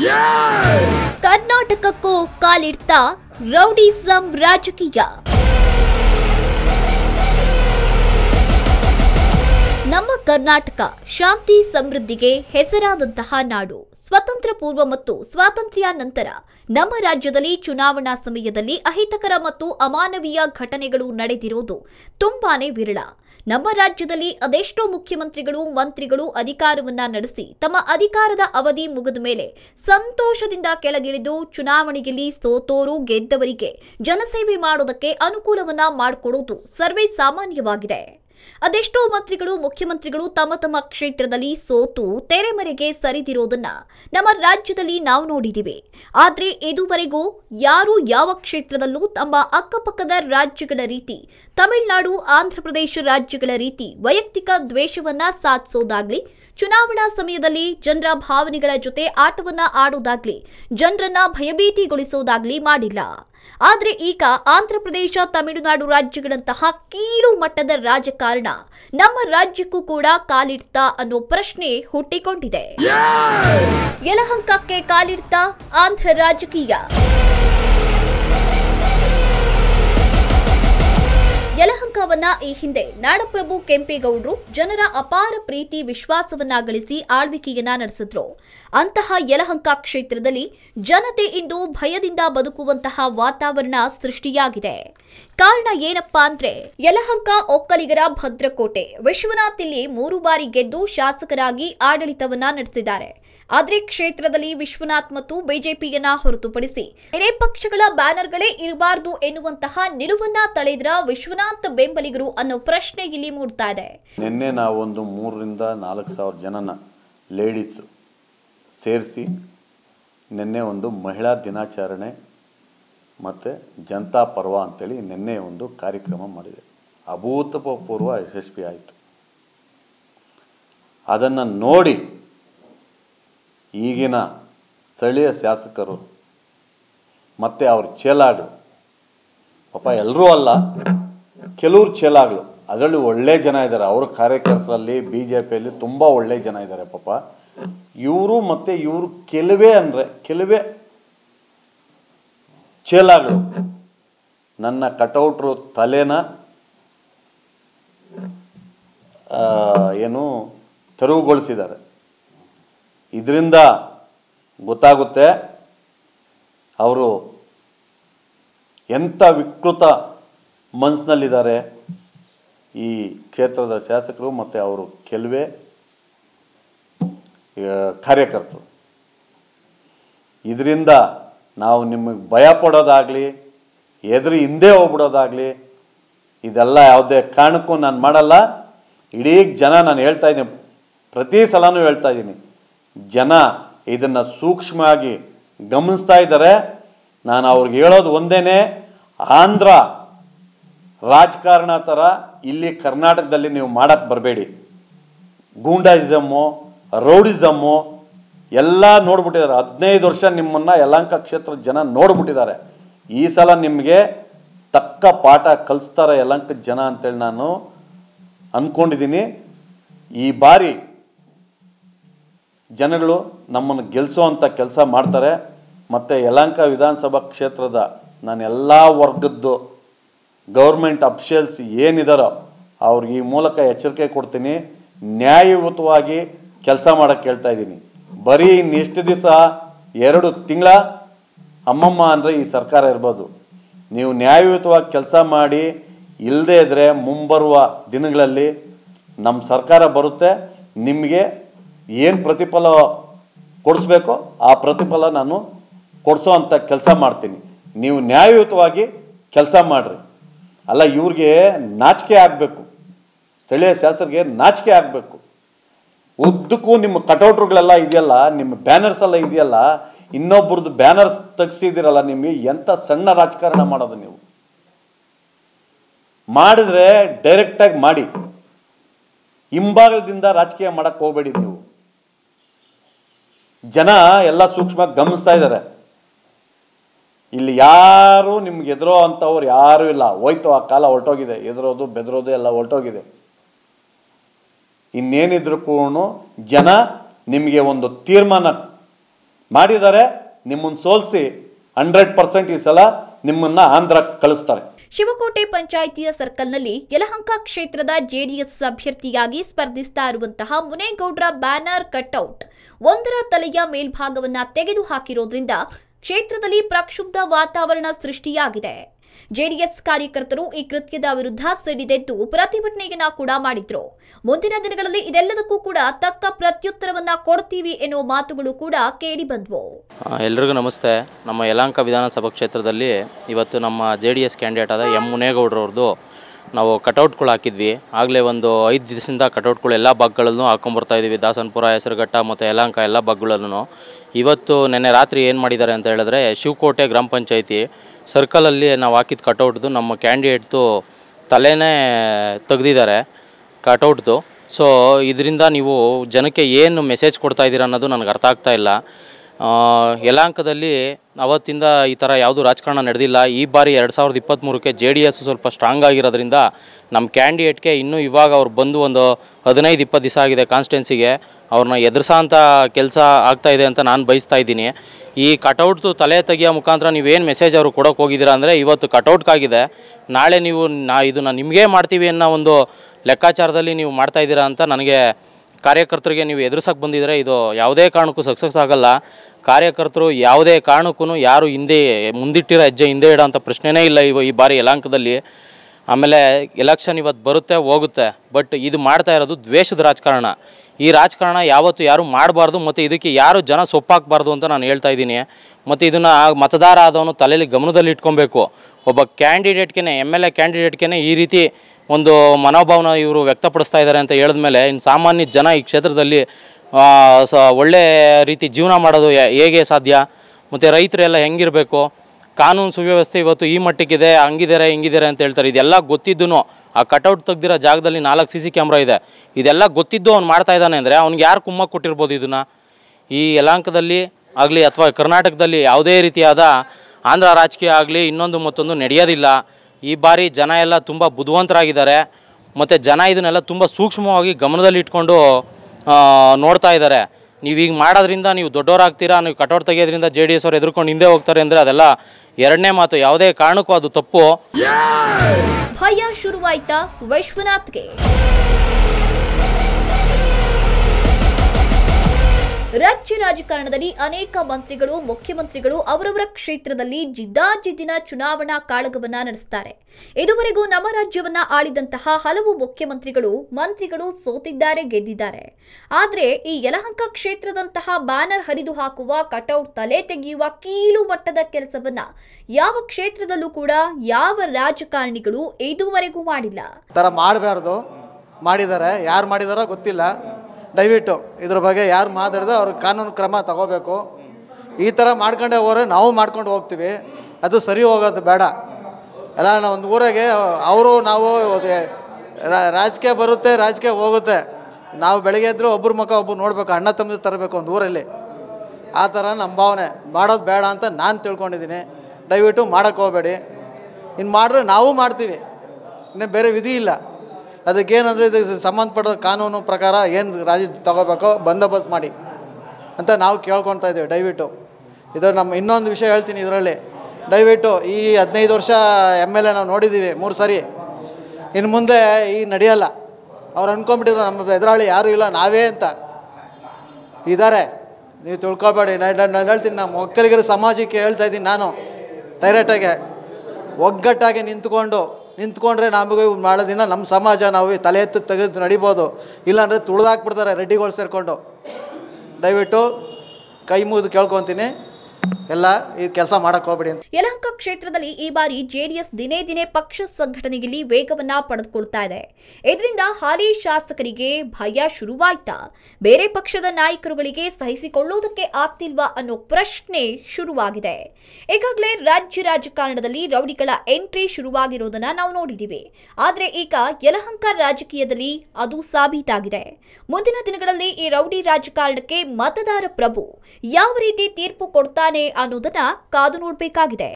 ಕರ್ನಾಟಕಕ್ಕೂ ಕಾಲಿಡ್ತಾ rowdyism ರಾಜಕೀಯ ನಮ್ಮ ಕರ್ನಾಟಕ ಶಾಂತಿ ಸಮೃದ್ಧಿಗೆ ಹೆಸರಾದಂತಹ ನಾಡು ಸ್ವತಂತ್ರ ಪೂರ್ವ ಮತ್ತು ಸ್ವಾತಂತ್ರ್ಯ ನಂತರ ನಮ್ಮ ರಾಜ್ಯದಲ್ಲಿ ಚುನಾವಣಾ ಸಮಯದಲ್ಲಿ ಅಹಿತಕರ ಮತ್ತು ಅಮಾನವೀಯ ಘಟನೆಗಳು ನಡೆದಿರುವುದು ತುಂಬಾನೇ ವಿರಳ ನಮ್ಮ ರಾಜ್ಯದಲ್ಲಿ ಅದೆಷ್ಟೋ ಮುಖ್ಯಮಂತ್ರಿಗಳು ಮಂತ್ರಿಗಳು ಅಧಿಕಾರವನ್ನ ನಡೆಸಿ ತಮ್ಮ ಅಧಿಕಾರದ ಅವಧಿ ಮುಗಿದ ಮೇಲೆ ಸಂತೋಷದಿಂದ ಕೆಳಗಿಳಿದು ಚುನಾವಣೆಯಲ್ಲಿ ಸೋತೋರು ಗೆದ್ದವರಿಗೆ ಜನಸೇವೆ ಮಾಡೋದಕ್ಕೆ ಅನುಕೂಲವನ್ನ ಮಾಡಿಕೊಡೋದು ಸರ್ವೇ ಸಾಮಾನ್ಯವಾಗಿದೆ ಅದೆಷ್ಟೋ ಮಂತ್ರಿಗಳು ಮುಖ್ಯಮಂತ್ರಿಗಳು ತಮ್ಮ ತಮ್ಮ ಕ್ಷೇತ್ರದಲ್ಲಿ ಸೋತು ತೆರೆಮರೆಗೆ ಸರಿದಿರೋದನ್ನ ನಮ್ಮ ರಾಜ್ಯದಲ್ಲಿ ನಾವು ನೋಡಿದ್ದೀವಿ ಆದ್ರೆ ಇದುವರೆಗೂ ಯಾರು ಯಾವ ಕ್ಷೇತ್ರದಲ್ಲೂ ತಮ್ಮ ಅಕ್ಕಪಕ್ಕದ ರಾಜ್ಯಗಳ ರೀತಿ ತಮಿಳುನಾಡು ಆಂಧ್ರಪ್ರದೇಶ ರಾಜ್ಯಗಳ ರೀತಿ ವೈಯಕ್ತಿಕ ದ್ವೇಷವನ್ನ ಸಾಧಿಸೋದಾಗ್ಲಿ ಚುನಾವಣಾ ಸಮಯದಲ್ಲಿ ಜನರ ಭಾವನೆಗಳ ಜೊತೆ ಆಟವನ್ನ ಆಡೋದಾಗ್ಲಿ ಜನರನ್ನ ಭಯಭೀತಿಗೊಳಿಸೋದಾಗ್ಲಿ ಮಾಡಿಲ್ಲ ಆದ್ರೆ ಈಗ ಆಂಧ್ರಪ್ರದೇಶ ತಮಿಳುನಾಡು ರಾಜ್ಯಗಳಂತಹ ಕೀಳು ಮಟ್ಟದ ರಾಜಕಾರಣ ನಮ್ಮ ರಾಜ್ಯಕ್ಕೂ ಕೂಡ ಕಾಲಿಡ್ತಾ ಅನ್ನೋ ಪ್ರಶ್ನೆ ಹುಟ್ಟಿಕೊಂಡಿದೆ ಯಲಹಂಕಕ್ಕೆ ಕಾಲಿಡ್ತಾ ಆಂಧ್ರ ರಾಜಕೀಯ ಯಲಹಂಕವನ್ನ ಈ ಹಿಂದೆ ನಾಡಪ್ರಭು ಕೆಂಪೇಗೌಡರು ಜನರ ಅಪಾರ ಪ್ರೀತಿ ವಿಶ್ವಾಸವನ್ನ ಗಳಿಸಿ ಆಳ್ವಿಕೆಯನ್ನ ನಡೆಸಿದ್ರು ಅಂತಹ ಯಲಹಂಕ ಕ್ಷೇತ್ರದಲ್ಲಿ ಜನತೆ ಇಂದು ಭಯದಿಂದ ಬದುಕುವಂತಹ ವಾತಾವರಣ ಸೃಷ್ಟಿಯಾಗಿದೆ ಕಾರಣ ಏನಪ್ಪಾ ಅಂದ್ರೆ ಯಲಹಂಕ ಒಕ್ಕಲಿಗರ ಭದ್ರಕೋಟೆ ವಿಶ್ವನಾಥ್ ಇಲ್ಲಿ ಮೂರು ಬಾರಿ ಗೆದ್ದು ಶಾಸಕರಾಗಿ ಆಡಳಿತವನ್ನ ನಡೆಸಿದ್ದಾರೆ ಆದ್ರೆ ಕ್ಷೇತ್ರದಲ್ಲಿ ವಿಶ್ವನಾಥ್ ಮತ್ತು ಬಿಜೆಪಿಯನ್ನ ಹೊರತುಪಡಿಸಿ ಬೇರೆ ಪಕ್ಷಗಳ ಬ್ಯಾನರ್ಗಳೇ ಇರಬಾರದು ಎನ್ನುವಂತಹ ನಿಲುವನ್ನ ತಳೆದ್ರ ವಿಶ್ವನಾಥ್ ಬೆಂಬಲಿಗರು ಅನ್ನೋ ಪ್ರಶ್ನೆ ಇಲ್ಲಿ ಮೂಡ್ತಾ ಇದೆ ನಿನ್ನೆ ನಾವೊಂದು ಮೂರರಿಂದ ನಾಲ್ಕು ಸಾವಿರ ಜನನ ಲೇಡೀಸ್ ಸೇರಿಸಿ ನಿನ್ನೆ ಒಂದು ಮಹಿಳಾ ದಿನಾಚರಣೆ ಮತ್ತು ಜನತಾ ಪರ್ವ ಅಂತೇಳಿ ನಿನ್ನೆ ಒಂದು ಕಾರ್ಯಕ್ರಮ ಮಾಡಿದೆ ಅಭೂತಪೂರ್ವ ಯಶಸ್ವಿ ಆಯಿತು ಅದನ್ನು ನೋಡಿ ಈಗಿನ ಸ್ಥಳೀಯ ಶಾಸಕರು ಮತ್ತು ಅವ್ರ ಚೇಲಾಡು ಪಾಪ ಎಲ್ಲರೂ ಅಲ್ಲ ಕೆಲವ್ರು ಚೇಲಾಗಳು ಅದರಲ್ಲಿ ಒಳ್ಳೆ ಜನ ಇದ್ದಾರೆ ಅವ್ರ ಕಾರ್ಯಕರ್ತರಲ್ಲಿ ಬಿ ಜೆ ಪಿಯಲ್ಲಿ ತುಂಬ ಒಳ್ಳೆ ಜನ ಇದ್ದಾರೆ ಪಾಪ ಇವರು ಮತ್ತು ಇವರು ಕೆಲವೇ ಅಂದರೆ ಕೆಲವೇ ಚೇಲಾಗಳು ನನ್ನ ಕಟೌಟ್ರು ತಲೆನ ಆ, ಏನು ತೆರವುಗೊಳಿಸಿದ್ದಾರೆ ಇದರಿಂದ ಗೊತ್ತಾಗುತ್ತೆ ಅವರು ಎಂಥ ವಿಕೃತ ಮನಸ್ಸಿನಲ್ಲಿದ್ದಾರೆ ಈ ಕ್ಷೇತ್ರದ ಶಾಸಕರು ಮತ್ತು ಅವರು ಕೆಲವೇ ಆ, ಕಾರ್ಯಕರ್ತರು ಇದರಿಂದ ನಾವು ನಿಮಗೆ ಭಯ ಪಡೋದಾಗಲಿ ಎದುರು ಹಿಂದೆ ಹೋಗ್ಬಿಡೋದಾಗಲಿ ಇದೆಲ್ಲ ಯಾವುದೇ ಕಾರಣಕ್ಕೂ ನಾನು ಮಾಡಲ್ಲ ಇಡೀ ಜನ ನಾನು ಹೇಳ್ತಾ ಇದ್ದೀನಿ ಪ್ರತಿ ಸಲನೂ ಹೇಳ್ತಾ ಇದ್ದೀನಿ ಜನ ಇದನ್ನು ಸೂಕ್ಷ್ಮವಾಗಿ ಗಮನಿಸ್ತಾ ಇದ್ದಾರೆ ನಾನು ಅವ್ರಿಗೆ ಹೇಳೋದು ಒಂದೇನೆ ಆಂಧ್ರ ರಾಜಕಾರಣ ಥರ ಇಲ್ಲಿ ಕರ್ನಾಟಕದಲ್ಲಿ ನೀವು ಮಾಡಕ್ಕೆ ಬರಬೇಡಿ ಗೂಂಡಾಯಿಸಮ್ಮು ರೌಡಿಸಮ್ಮು ಎಲ್ಲ ನೋಡ್ಬಿಟ್ಟಿದ್ದಾರೆ ಹದಿನೈದು ವರ್ಷ ನಿಮ್ಮನ್ನು ಯಲಹಂಕ ಕ್ಷೇತ್ರದ ಜನ ನೋಡ್ಬಿಟ್ಟಿದ್ದಾರೆ ಈ ಸಲ ನಿಮಗೆ ತಕ್ಕ ಪಾಠ ಕಲಿಸ್ತಾರೆ ಯಲಹಂಕದ ಜನ ಅಂತೇಳಿ ನಾನು ಅಂದ್ಕೊಂಡಿದ್ದೀನಿ ಈ ಬಾರಿ ಜನಗಳು ನಮ್ಮನ್ನು ಗೆಲ್ಲಿಸೋವಂಥ ಕೆಲಸ ಮಾಡ್ತಾರೆ ಮತ್ತು ಯಲಹಂಕ ವಿಧಾನಸಭಾ ಕ್ಷೇತ್ರದ ನಾನು ಎಲ್ಲ ವರ್ಗದ್ದು ಗೌರ್ಮೆಂಟ್ ಅಫಿಷಿಯಲ್ಸ್ ಏನಿದಾರೋ ಅವ್ರಿಗೆ ಈ ಮೂಲಕ ಎಚ್ಚರಿಕೆ ಕೊಡ್ತೀನಿ ನ್ಯಾಯಯುತವಾಗಿ ಕೆಲಸ ಮಾಡೋಕ್ಕೆ ಹೇಳ್ತಾ ಇದ್ದೀನಿ ಬರೀ ಇನ್ನೆಷ್ಟು ದಿವಸ ಎರಡು ತಿಂಗಳ ಅಮ್ಮಮ್ಮ ಅಂದರೆ ಈ ಸರ್ಕಾರ ಇರ್ಬೋದು ನೀವು ನ್ಯಾಯಯುತವಾಗಿ ಕೆಲಸ ಮಾಡಿ ಇಲ್ಲದೇ ಇದ್ದರೆ ಮುಂಬರುವ ದಿನಗಳಲ್ಲಿ ನಮ್ಮ ಸರ್ಕಾರ ಬರುತ್ತೆ ನಿಮಗೆ ಏನು ಪ್ರತಿಫಲ ಕೊಡಿಸ್ಬೇಕೋ ಆ ಪ್ರತಿಫಲ ನಾನು ಕೊಡಿಸೋ ಅಂಥ ಕೆಲಸ ಮಾಡ್ತೀನಿ ನೀವು ನ್ಯಾಯಯುತವಾಗಿ ಕೆಲಸ ಮಾಡಿರಿ ಅಲ್ಲ ಇವ್ರಿಗೆ ನಾಚಿಕೆ ಆಗಬೇಕು ಸ್ಥಳೀಯ ಶಾಸಕರಿಗೆ ನಾಚಿಕೆ ಆಗಬೇಕು ಉದ್ದಕ್ಕೂ ನಿಮ್ಮ ಕಟೌಟ್ರುಗಳೆಲ್ಲ ಇದೆಯಲ್ಲ ನಿಮ್ಮ ಬ್ಯಾನರ್ಸ್ ಎಲ್ಲ ಇದೆಯಲ್ಲ ಇನ್ನೊಬ್ರದ್ದು ಬ್ಯಾನರ್ಸ್ ತೆಗ್ಸಿದಿರಲ್ಲ ನಿಮಗೆ ಎಂಥ ಸಣ್ಣ ರಾಜಕಾರಣ ಮಾಡೋದು ನೀವು ಮಾಡಿದ್ರೆ ಡೈರೆಕ್ಟಾಗಿ ಮಾಡಿ ಹಿಂಭಾಗದಿಂದ ರಾಜಕೀಯ ಮಾಡಕ್ಕೆ ಹೋಗಬೇಡಿ ನೀವು ಜನ ಎಲ್ಲ ಸೂಕ್ಷ್ಮ ಗಮನಿಸ್ತಾ ಇದ್ದಾರೆ ಇಲ್ಲಿ ಯಾರು ನಿಮ್ಗೆ ಎದುರೋ ಅಂತವ್ರು ಯಾರೂ ಇಲ್ಲ ಹೋಯ್ತು ಆ ಕಾಲ ಹೊರಟೋಗಿದೆ ಎದುರೋದು ಬೆದರೋದು ಎಲ್ಲ ಹೊರಟೋಗಿದೆ ಇನ್ನೇನಿದ್ರು ಕೂಡ ಜನ ನಿಮಗೆ ಒಂದು ತೀರ್ಮಾನ ಮಾಡಿದ್ದಾರೆ ನಿಮ್ಮನ್ನು ಸೋಲಿಸಿ ಹಂಡ್ರೆಡ್ ಪರ್ಸೆಂಟ್ ಈ ಸಲ ನಿಮ್ಮನ್ನ ಆಂಧ್ರಕ್ಕೆ ಕಳಿಸ್ತಾರೆ ಶಿವಕೋಟೆ ಪಂಚಾಯಿತಿಯ ಸರ್ಕಲ್ನಲ್ಲಿ ಯಲಹಂಕ ಕ್ಷೇತ್ರದ ಜೆಡಿಎಸ್ ಅಭ್ಯರ್ಥಿಯಾಗಿ ಸ್ಪರ್ಧಿಸ್ತಾ ಇರುವಂತಹ ಮುನೇಗೌಡ್ರ ಬ್ಯಾನರ್ ಕಟ್ಔಟ್ ಒಂದರ ತಲೆಯ ಮೇಲ್ಭಾಗವನ್ನ ತೆಗೆದು ಹಾಕಿರೋದ್ರಿಂದ ಕ್ಷೇತ್ರದಲ್ಲಿ ಪ್ರಕ್ಷುಬ್ಧ ವಾತಾವರಣ ಸೃಷ್ಟಿಯಾಗಿದೆ ಜೆಡಿಎಸ್ ಕಾರ್ಯಕರ್ತರು ಈ ಕೃತ್ಯದ ವಿರುದ್ಧ ಸಿಡಿದೆದ್ದು ಪ್ರತಿಭಟನೆಯನ್ನ ಕೂಡ ಮಾಡಿದ್ರು ಮುಂದಿನ ದಿನಗಳಲ್ಲಿ ಇದೆಲ್ಲದಕ್ಕೂ ಕೂಡ ತಕ್ಕ ಪ್ರತ್ಯುತ್ತರವನ್ನ ಕೊಡ್ತೀವಿ ಎನ್ನುವ ಮಾತುಗಳು ಕೂಡ ಕೇಳಿ ಬಂದ್ವು ಆ, ಎಲ್ರಿಗೂ ನಮಸ್ತೆ ನಮ್ಮ ಯಲಹಂಕ ವಿಧಾನಸಭಾ ಕ್ಷೇತ್ರದಲ್ಲಿ ಇವತ್ತು ನಮ್ಮ ಜೆ ಡಿ ಎಸ್ ಕ್ಯಾಂಡಿಡೇಟ್ ಆದ ಎಂ ಮುನೇಗೌಡರವ್ರದ್ದು ನಾವು ಕಟೌಟ್ಗಳು ಹಾಕಿದ್ವಿ ಆಗಲೇ ಒಂದು ಐದು ದಿವಸದಿಂದ ಕಟೌಟ್ಗಳು ಎಲ್ಲ ಭಾಗಗಳಲ್ಲೂ ಹಾಕೊಂಬರ್ತಾ ಇದ್ದೀವಿ ದಾಸನಪುರ ಹೆಸರುಘಟ್ಟ ಮತ್ತು ಯಲಹಂಕ ಎಲ್ಲ ಭಾಗಗಳಲ್ಲೂ ಇವತ್ತು ನಿನ್ನೆ ರಾತ್ರಿ ಏನು ಮಾಡಿದ್ದಾರೆ ಅಂತ ಹೇಳಿದ್ರೆ ಶಿವಕೋಟೆ ಗ್ರಾಮ ಪಂಚಾಯಿತಿ ಸರ್ಕಲಲ್ಲಿ ನಾವು ಹಾಕಿದ ಕಟೌಟ್ದು ನಮ್ಮ ಕ್ಯಾಂಡಿಡೇಟ್ದು ತಲೆನೇ ತೆಗ್ದಿದ್ದಾರೆ ಕಟೌಟ್ದು ಸೊ ಇದರಿಂದ ನೀವು ಜನಕ್ಕೆ ಏನು ಮೆಸೇಜ್ ಕೊಡ್ತಾ ಇದ್ದೀರಾ ಅನ್ನೋದು ನನಗೆ ಅರ್ಥ ಆಗ್ತಾ ಇಲ್ಲ ಆ, ಯಲಹಂಕದಲ್ಲಿ ಅವತ್ತಿಂದ ಈ ಥರ ಯಾವುದು ರಾಜಕಾರಣ ನಡೆದಿಲ್ಲ ಈ ಬಾರಿ ಎರಡು ಸಾವಿರದ ಇಪ್ಪತ್ತ್ಮೂರಕ್ಕೆ ಜೆ ಡಿ ಎಸ್ ಸ್ವಲ್ಪ ಸ್ಟ್ರಾಂಗ್ ಆಗಿರೋದ್ರಿಂದ ನಮ್ಮ ಕ್ಯಾಂಡಿಡೇಟ್ಗೆ ಇನ್ನೂ ಇವಾಗ ಅವ್ರು ಬಂದು ಒಂದು ಹದಿನೈದು ಇಪ್ಪತ್ತು ದಿವಸ ಆಗಿದೆ ಕಾನ್ಸ್ಟೆನ್ಸಿಗೆ ಅವ್ರನ್ನ ಎದುರಿಸೋ ಅಂಥ ಕೆಲಸ ಆಗ್ತಾ ಇದೆ ಅಂತ ನಾನು ಬಯಸ್ತಾ ಇದ್ದೀನಿ ಈ ಕಟೌಟ್ದು ತಲೆ ತೆಗಿಯೋ ಮುಖಾಂತರ ನೀವೇನು ಮೆಸೇಜ್ ಅವರು ಕೊಡೋಕೆ ಹೋಗಿದ್ದೀರಾ ಅಂದರೆ ಇವತ್ತು ಕಟೌಟ್ಗಾಗಿದೆ ನಾಳೆ ನೀವು ನಾ ಇದನ್ನು ನಿಮಗೇ ಮಾಡ್ತೀವಿ ಅನ್ನೋ ಒಂದು ಲೆಕ್ಕಾಚಾರದಲ್ಲಿ ನೀವು ಮಾಡ್ತಾ ಇದ್ದೀರಾ ಅಂತ ನನಗೆ ಕಾರ್ಯಕರ್ತರಿಗೆ ನೀವು ಎದುರಿಸಕ್ಕೆ ಬಂದಿದ್ರೆ ಇದು ಯಾವುದೇ ಕಾರಣಕ್ಕೂ ಸಕ್ಸಸ್ ಆಗಲ್ಲ ಕಾರ್ಯಕರ್ತರು ಯಾವುದೇ ಕಾರಣಕ್ಕೂ ಯಾರು ಹಿಂದೆ ಮುಂದಿಟ್ಟಿರೋ ಹೆಜ್ಜೆ ಹಿಂದೆ ಇಡೋ ಅಂಥ ಪ್ರಶ್ನೆನೇ ಇಲ್ಲ ಇವ ಈ ಬಾರಿ ಯಲಾಂಕದಲ್ಲಿ ಆಮೇಲೆ ಎಲೆಕ್ಷನ್ ಇವತ್ತು ಬರುತ್ತೆ ಹೋಗುತ್ತೆ ಬಟ್ ಇದು ಮಾಡ್ತಾ ಇರೋದು ದ್ವೇಷದ ರಾಜಕಾರಣ ಈ ರಾಜಕಾರಣ ಯಾವತ್ತು ಯಾರು ಮಾಡಬಾರ್ದು ಮತ್ತು ಇದಕ್ಕೆ ಯಾರು ಜನ ಸೊಪ್ಪಾಕಬಾರ್ದು ಅಂತ ನಾನು ಹೇಳ್ತಾ ಇದ್ದೀನಿ ಮತ್ತು ಇದನ್ನು ಮತದಾರ ಆದವನು ತಲೆಯಲ್ಲಿ ಗಮನದಲ್ಲಿ ಇಟ್ಕೊಬೇಕು ಒಬ್ಬ ಕ್ಯಾಂಡಿಡೇಟ್ಗೆ ಎಮ್ ಎಲ್ ಎ ಕ್ಯಾಂಡಿಡೇಟ್ಗೆ ಈ ರೀತಿ ಒಂದು ಮನೋಭಾವನ ಇವರು ವ್ಯಕ್ತಪಡಿಸ್ತಾ ಇದ್ದಾರೆ ಅಂತ ಹೇಳಿದ್ಮೇಲೆ ಇನ್ನು ಸಾಮಾನ್ಯ ಜನ ಈ ಕ್ಷೇತ್ರದಲ್ಲಿ ಆ, ಸ ಒಳ್ಳೆ ರೀತಿ ಜೀವನ ಮಾಡೋದು ಯಾ- ಹೇಗೆ ಸಾಧ್ಯ ಮತ್ತು ರೈತರೆಲ್ಲ ಹೆಂಗಿರಬೇಕು ಕಾನೂನು ಸುವ್ಯವಸ್ಥೆ ಇವತ್ತು ಈ ಮಟ್ಟಕ್ಕಿದೆ ಹಂಗಿದ್ದಾರೆ ಹಿಂಗಿದ್ದಾರೆ ಅಂತ ಹೇಳ್ತಾರೆ ಇದೆಲ್ಲ ಗೊತ್ತಿದ್ದು ಆ ಕಟೌಟ್ ತೆಗ್ದಿರೋ ಜಾಗದಲ್ಲಿ ನಾಲ್ಕು ಸಿ ಸಿ ಕ್ಯಾಮ್ರಾ ಇದೆ ಇದೆಲ್ಲ ಗೊತ್ತಿದ್ದು ಅವ್ನು ಮಾಡ್ತಾ ಇದ್ದಾನೆ ಅಂದರೆ ಅವ್ನಿಗೆ ಯಾರು ಕುಮ್ಮ ಕೊಟ್ಟಿರ್ಬೋದು ಇದನ್ನು ಈ ಯಲಾಂಕದಲ್ಲಿ ಆಗಲಿ ಅಥವಾ ಕರ್ನಾಟಕದಲ್ಲಿ ಯಾವುದೇ ರೀತಿಯಾದ ಆಂಧ್ರ ರಾಜಕೀಯ ಆಗಲಿ ಇನ್ನೊಂದು ಮತ್ತೊಂದು ನಡೆಯೋದಿಲ್ಲ ಈ ಬಾರಿ ಜನ ಎಲ್ಲ ತುಂಬ ಬುದ್ಧಿವಂತರಾಗಿದ್ದಾರೆ ಮತ್ತು ಜನ ಇದನ್ನೆಲ್ಲ ತುಂಬ ಸೂಕ್ಷ್ಮವಾಗಿ ಗಮನದಲ್ಲಿ ಇಟ್ಕೊಂಡು ಆ, ನೋಡ್ತಾ ಇದ್ದಾರೆ ನೀವು ಈಗ ಮಾಡೋದ್ರಿಂದ ನೀವು ದೊಡ್ಡವರಾಗ್ತೀರಾ ನೀವು ಕಟೌಟ್ ತೆಗೆಯೋದ್ರಿಂದ ಜೆ ಡಿ ಎಸ್ ಅವ್ರು ಎದುರ್ಕೊಂಡು ಹಿಂದೆ ಹೋಗ್ತಾರೆ ಅಂದರೆ ಅದೆಲ್ಲ ಎರಡನೇ ಮಾತು ಯಾವುದೇ ಕಾರಣಕ್ಕೂ ಅದು ತಪ್ಪು ಭಯ ಶುರುವಾಯ್ತಾ ವಿಶ್ವನಾಥ್ಗೆ ರಾಜ್ಯ ರಾಜಕಾರಣದಲ್ಲಿ ಅನೇಕ ಮಂತ್ರಿಗಳು ಮುಖ್ಯಮಂತ್ರಿಗಳು ಅವರವರ ಕ್ಷೇತ್ರದಲ್ಲಿ ಜಿದ್ದಾಜಿದ್ದಿನ ಚುನಾವಣಾ ಕಾಳಗವನ್ನ ನಡೆಸ್ತಾರೆ ಇದುವರೆಗೂ ನಮ್ಮ ರಾಜ್ಯವನ್ನ ಆಳಿದಂತಹ ಹಲವು ಮುಖ್ಯಮಂತ್ರಿಗಳು ಮಂತ್ರಿಗಳು ಸೋತಿದ್ದಾರೆ ಗೆದ್ದಿದ್ದಾರೆ ಆದ್ರೆ ಈ ಯಲಹಂಕ ಕ್ಷೇತ್ರದಂತಹ ಬ್ಯಾನರ್ ಹರಿದು ಹಾಕುವ ಕಟೌಟ್ ತಲೆ ತೆಗೆಯುವ ಕೀಳು ಮಟ್ಟದ ಕೆಲಸವನ್ನ ಯಾವ ಕ್ಷೇತ್ರದಲ್ಲೂ ಕೂಡ ಯಾವ ರಾಜಕಾರಣಿಗಳು ಇದುವರೆಗೂ ಮಾಡಿಲ್ಲ ಥರ ಮಾಡಬಾರ್ದು ಮಾಡಿದ್ದಾರೆ ಯಾರು ಮಾಡಿದಾರೋ ಗೊತ್ತಿಲ್ಲ ದಯವಿಟ್ಟು ಇದ್ರ ಬಗ್ಗೆ ಯಾರು ಮಾತಾಡಿದ್ರೆ ಅವ್ರಿಗೆ ಕಾನೂನು ಕ್ರಮ ತಗೋಬೇಕು ಈ ಥರ ಮಾಡ್ಕೊಂಡೆ ಹೋದ್ರೆ ನಾವು ಮಾಡ್ಕೊಂಡು ಹೋಗ್ತೀವಿ ಅದು ಸರಿ ಹೋಗೋದು ಬೇಡ ಎಲ್ಲ ನಾವು ಒಂದು ಊರಾಗೆ ಅವರು ನಾವು ಅದೇ ರಾ- ರಾಜಕೀಯ ಬರುತ್ತೆ ರಾಜಕೀಯ ಹೋಗುತ್ತೆ ನಾವು ಬೆಳಗ್ಗೆ ಎದ್ರು ಒಬ್ಬರ ಮುಖ ಒಬ್ಬರು ನೋಡಬೇಕು ಅಣ್ಣ ತಮ್ಮದು ತರಬೇಕು ಒಂದು ಊರಲ್ಲಿ ಆ ಥರ ನಮ್ಮ ಭಾವನೆ ಮಾಡೋದು ಬೇಡ ಅಂತ ನಾನು ತಿಳ್ಕೊಂಡಿದ್ದೀನಿ ದಯವಿಟ್ಟು ಮಾಡೋಕ್ಕೆ ಹೋಗಬೇಡಿ ಇನ್ನು ಮಾಡಿದ್ರೆ ನಾವು ಮಾಡ್ತೀವಿ ಇನ್ನು ಬೇರೆ ವಿಧಿ ಇಲ್ಲ ಅದಕ್ಕೇನಂದರೆ ಇದು ಸಂಬಂಧಪಟ್ಟ ಕಾನೂನು ಪ್ರಕಾರ ಏನು ರಾಜಿ ತಗೋಬೇಕೋ ಬಂದೋಬಸ್ತ್ ಮಾಡಿ ಅಂತ ನಾವು ಕೇಳ್ಕೊಳ್ತಾ ಇದ್ದೀವಿ ದಯವಿಟ್ಟು ಇದು ನಮ್ಮ ಇನ್ನೊಂದು ವಿಷಯ ಹೇಳ್ತೀನಿ ಇದರಲ್ಲಿ ದಯವಿಟ್ಟು ಈ ಹದಿನೈದು ವರ್ಷ ಎಮ್ ಎಲ್ ಎ ನಾವು ನೋಡಿದ್ದೀವಿ ಮೂರು ಸರಿ ಇನ್ನು ಮುಂದೆ ಈ ನಡೆಯಲ್ಲ ಅವ್ರು ಅಂದ್ಕೊಂಬಿಟ್ಟಿದ್ರು ನಮ್ಮ ಎದುರಾಳಿ ಯಾರೂ ಇಲ್ಲ ನಾವೇ ಅಂತ ಇದ್ದಾರೆ ನೀವು ತಿಳ್ಕೊಬೇಡಿ ನಾನು ಹೇಳ್ತೀನಿ ನಮ್ಮ ಒಕ್ಕಲಿಗರ ಸಮಾಜಕ್ಕೆ ಹೇಳ್ತಾ ಇದ್ದೀನಿ ನಾನು ಡೈರೆಕ್ಟಾಗಿ ಒಗ್ಗಟ್ಟಾಗಿ ನಿಂತ್ಕೊಂಡು ನಿಂತ್ಕೊಂಡ್ರೆ ನಮಗೂ ನಾಳೆ ದಿನ ನಮ್ಮ ಸಮಾಜ ನಾವು ಈ ತಲೆ ಎತ್ತು ತೆಗೆದು ನಡಿಬೋದು ಇಲ್ಲಾಂದರೆ ತುಳಿದಾಕ್ಬಿಡ್ತಾರೆ ರೆಡ್ಡಿಗಳು ಸೇರಿಕೊಂಡು ದಯವಿಟ್ಟು ಕೈ ಮುಗಿದು ಕೇಳ್ಕೊತೀನಿ ಎಲ್ಲ ಈ ಕೆಲಸ ಮಾಡೋಕ್ಕೆ ಹೋಗ್ಬೇಡಿ ಅಂತ ಯಲಹಂಕ ಕ್ಷೇತ್ರದಲ್ಲಿ ಈ ಬಾರಿ ಜೆಡಿಎಸ್ ದಿನೇ ದಿನೇ ಪಕ್ಷ ಸಂಘಟನೆಯಲ್ಲಿ ವೇಗವನ್ನ ಪಡೆದುಕೊಳ್ತಾ ಇದೆ ಇದರಿಂದ ಹಾಲಿ ಶಾಸಕರಿಗೆ ಭಯ ಶುರುವಾಯ್ತಾ ಬೇರೆ ಪಕ್ಷದ ನಾಯಕರುಗಳಿಗೆ ಸಹಿಸಿಕೊಳ್ಳುವುದಕ್ಕೆ ಆಗ್ತಿಲ್ವಾ ಅನ್ನೋ ಪ್ರಶ್ನೆ ಶುರುವಾಗಿದೆ ಈಗಾಗಲೇ ರಾಜ್ಯ ರಾಜಕಾರಣದಲ್ಲಿ ರೌಡಿಗಳ ಎಂಟ್ರಿ ಶುರುವಾಗಿರೋದನ್ನ ನಾವು ನೋಡಿದ್ದೀವಿ ಆದ್ರೆ ಈಗ ಯಲಹಂಕ ರಾಜಕೀಯದಲ್ಲಿ ಅದು ಸಾಬೀತಾಗಿದೆ ಮುಂದಿನ ದಿನಗಳಲ್ಲಿ ಈ ರೌಡಿ ರಾಜಕಾರಣಕ್ಕೆ ಮತದಾರ ಪ್ರಭು ಯಾವ ರೀತಿ ತೀರ್ಪು ಕೊಡ್ತಾನೆ ಅನ್ನೋದನ್ನ ಕಾದು ನೋಡಬೇಕಾಗಿದೆ